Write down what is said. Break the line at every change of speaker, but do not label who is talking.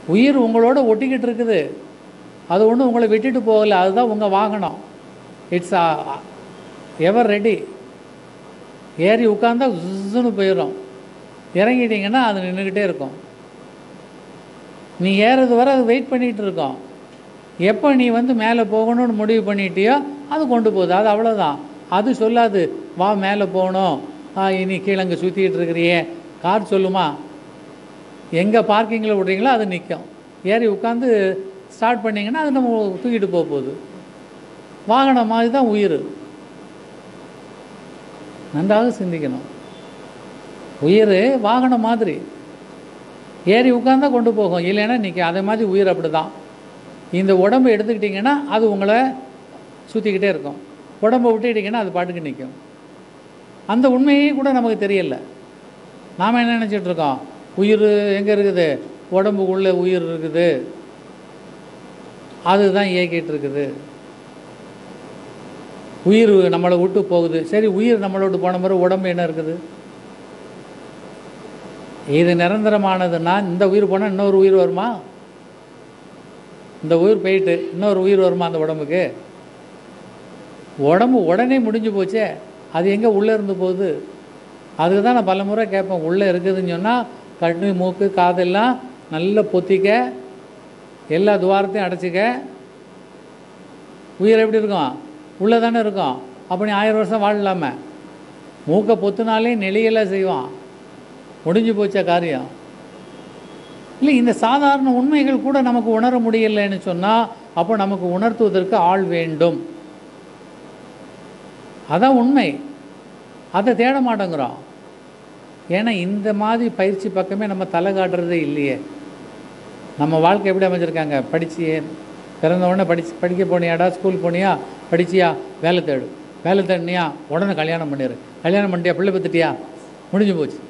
உயிர் உங்களோட ஒட்டிக்கிட்டு இருக்குது அது ஒன்றும் உங்களை விட்டுட்டு போகலை அதுதான் உங்கள் வாகனம் இட்ஸ் எவர் ரெடி ஏறி உட்காந்தா ஜுன்னு போயிடும் இறங்கிட்டீங்கன்னா அது நின்றுக்கிட்டே இருக்கும் நீ ஏறது வரை அது வெயிட் பண்ணிகிட்டு இருக்கோம் எப்போ நீ வந்து மேலே போகணும்னு முடிவு பண்ணிட்டியோ அது கொண்டு போகுது அது அவ்வளோதான் அது சொல்லாது வா மேலே போகணும் ஆ, இனி கீழே அங்கே சுற்றிக்கிட்டு இருக்கிறியே கார் சொல்லுமா எங்கே பார்க்கிங்கில் விட்றீங்களோ அது நிற்கும் ஏறி உட்காந்து ஸ்டார்ட் பண்ணிங்கன்னா அது நம்ம தூக்கிட்டு போக போகுது வாகனம் மாதிரி தான் உயிர் நன்றாக சிந்திக்கணும் உயிர் வாகனம் மாதிரி ஏறி உட்காந்தா கொண்டு போகும் இல்லைன்னா நிற்கும் அதே மாதிரி உயிர் அப்படி தான் இந்த உடம்பை எடுத்துக்கிட்டிங்கன்னா அது உங்களை சுற்றிக்கிட்டே இருக்கும் உடம்பை விட்டுக்கிட்டிங்கன்னா அது பாட்டுக்கு நிற்கும் அந்த உண்மையே கூட நமக்கு தெரியல நாம் என்ன நினச்சிட்டு இருக்கோம் உயிர் எங்கே இருக்குது உடம்புக்குள்ளே உயிர் இருக்குது அதுதான் இயக்கிட்டு இருக்குது உயிர் நம்மளை விட்டு போகுது சரி உயிர் நம்மளை விட்டு போன பிறகு உடம்பு என்ன இருக்குது இது நிரந்தரமானதுன்னா இந்த உயிர் போனால் இன்னொரு உயிர் வருமா இந்த உயிர் போயிட்டு இன்னொரு உயிர் வருமா அந்த உடம்புக்கு உடம்பு உடனே முடிஞ்சு போச்சே அது எங்கே உள்ளே இருந்து போகுது அதுக்கு தான் நான் பல முறை கேட்பேன் உள்ளே இருக்குதுன்னு சொன்னால் கண்ணு மூக்கு காதெல்லாம் நல்லா பொத்திக்க எல்லா துவாரத்தையும் அடைச்சிக்க உயிர் எப்படி இருக்கும் உள்ளே தானே இருக்கும் அப்போ நீ ஆயிரம் வருஷம் வாழலாமே மூக்கை பொத்துனாலே நெளியெல்லாம் செய்வான் முடிஞ்சு போச்ச காரியம் இல்லை இந்த சாதாரண உண்மைகள் கூட நமக்கு உணர முடியலைன்னு சொன்னால் அப்போ நமக்கு உணர்த்துவதற்கு ஆள் வேண்டும் அதான் உண்மை அதை தேட மாட்டேங்கிறோம் ஏன்னா இந்த மாதிரி பயிற்சி பக்கமே நம்ம தலை காட்டுறதே இல்லையே நம்ம வாழ்க்கை எப்படி அமைஞ்சிருக்காங்க படிச்சியே பிறந்த உடனே படிச்சு படிக்க போனியாடா ஸ்கூல் போனியா படிச்சியா வேலை தேடு வேலை தேடினியா உடனே கல்யாணம் பண்ணிடு கல்யாணம் பண்ணிட்டியா பிள்ளை பத்துட்டியா முடிஞ்சு போச்சு